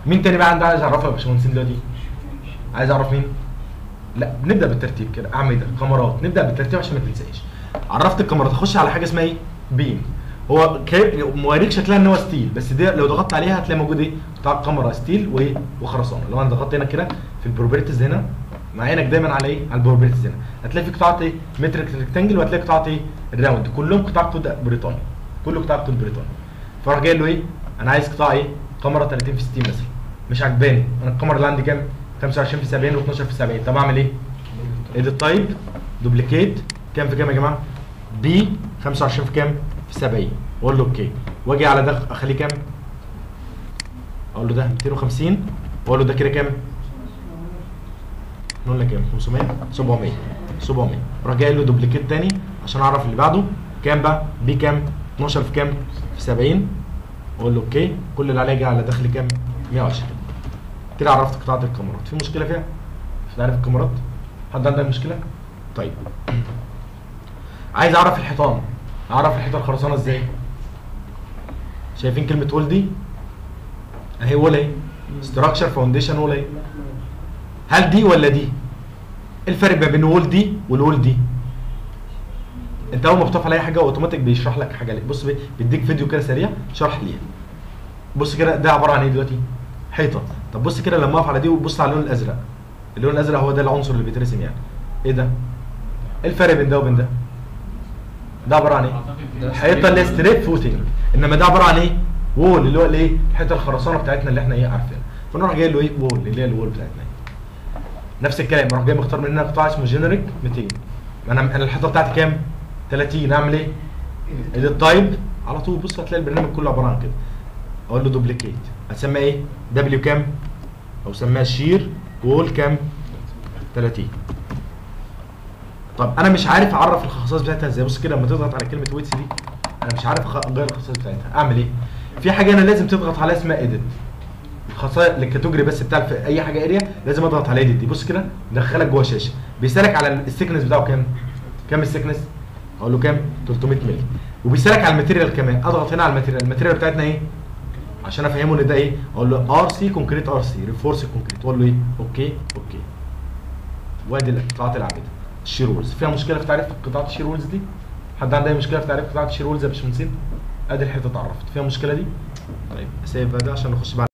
مين تاني بقى عنده عايز اعرفه يا باشمهندسين دلوقتي عايز اعرف مين لا نبدا بالترتيب كده اعمده كاميرات نبدا بالترتيب عشان ما تنساش عرفت الكاميرات تخش على حاجه اسمها ايه بيم هو كي- موريك شكلها ان هو ستيل بس دي لو ضغطت عليها هتلاقي موجود ايه بتاع الكاميرا ستيل وايه وخرسانه لو انا ضغطت هنا كده في البروبرتيز هنا مع عينك دايما على ايه على البروبرتيز هنا هتلاقي في قطعه ايه مترك ريكتانجل وهتلاقي قطعه ايه الراوند كلهم قطع كود بريطاني كله قطع كود بريطاني فراح جاي له ايه انا عايز قطاع ايه كاميرا 30 في 60 مثلا مش عجباني انا الكاميرا اللي عندي كام 25 في 70 و12 في 70 طب اعمل ايه اديت تايب دوبليكيت كام في كام يا جماعه بي 25 في كام في 70 واقول له اوكي واجي على ده اخليه كام اقول له ده 250 واقول له ده كده كام نقول لك كام 500 700 700 راح جاي له دوبليكيت تاني عشان اعرف اللي بعده كام بقى بي كام 12 في كام في 70 اقول له اوكي كل اللي عليا جه على دخل كام 120 كده عرفت قطاعات الكاميرات في مشكله فيها مش عارف الكاميرات حد عنده مشكله طيب عايز اعرف الحيطان اعرف الحيطه الخرسانه ازاي شايفين كلمه وول دي اهي وول اهي ستراكشر فاونديشن وول اهي هل دي ولا دي ايه الفرق ما بين وول دي والوول دي انت اول ما بتقف على اي حاجه اوتوماتيك بيشرح لك حاجه ليه. بص بي- بيديك فيديو كده سريع شرح ليها بص كده ده عباره عن ايه دلوقتي حيطه طب بص كده لما اقف على دي وبص على اللون الازرق اللون الازرق هو ده العنصر اللي بيترسم يعني ايه ده ايه الفرق بين ده وبين ده ده عباره عن ايه ده الحيطه اللي ستريت فوتنج انما ده عباره عن ايه وول اللي هو الايه الحيطه الخرسانه بتاعتنا اللي احنا ايه عارفينها فنروح جاي له ايه وول اللي هي الوول بتاعتنا نفس الكلام راح جاي مختار مننا قطاع اسمه جينيريك 200 انا انا الحيطه بتاعتي كام 30 اعمل ايه اديت تايب على طول بص هتلاقي البرنامج كله عباره عن كده اقول له دوبليكيت هتسميها ايه دبليو كام او سميها شير وول كام 30 طب انا مش عارف اعرف الخصائص بتاعتها ازاي بص كده لما تضغط على كلمه ويتس دي انا مش عارف أخ- اغير الخصائص بتاعتها اعمل ايه في حاجه انا لازم تضغط عليها اسمها اديت الخصائص الكاتيجوري بس بتاع في اي حاجه اريا لازم اضغط على اديت دي بص كده دخلك جوه الشاشه بيسالك على السكنس بتاعه كام كام السكنس اقول له كام 300 مللي وبيسالك على الماتيريال كمان اضغط هنا على الماتيريال الماتيريال بتاعتنا ايه عشان افهمه ان ده ايه اقول له ار سي كونكريت ار سي ريفورس كونكريت اقول له ايه اوكي اوكي وادي قطاعات الاعمده الشير وولز فيها مشكله في تعريف قطاعات الشير وولز دي حد عنده اي مشكله في تعريف قطاعات الشير وولز يا باشمهندسين ادي الحته اتعرفت فيها مشكله دي طيب سيب بقى ده عشان نخش بعد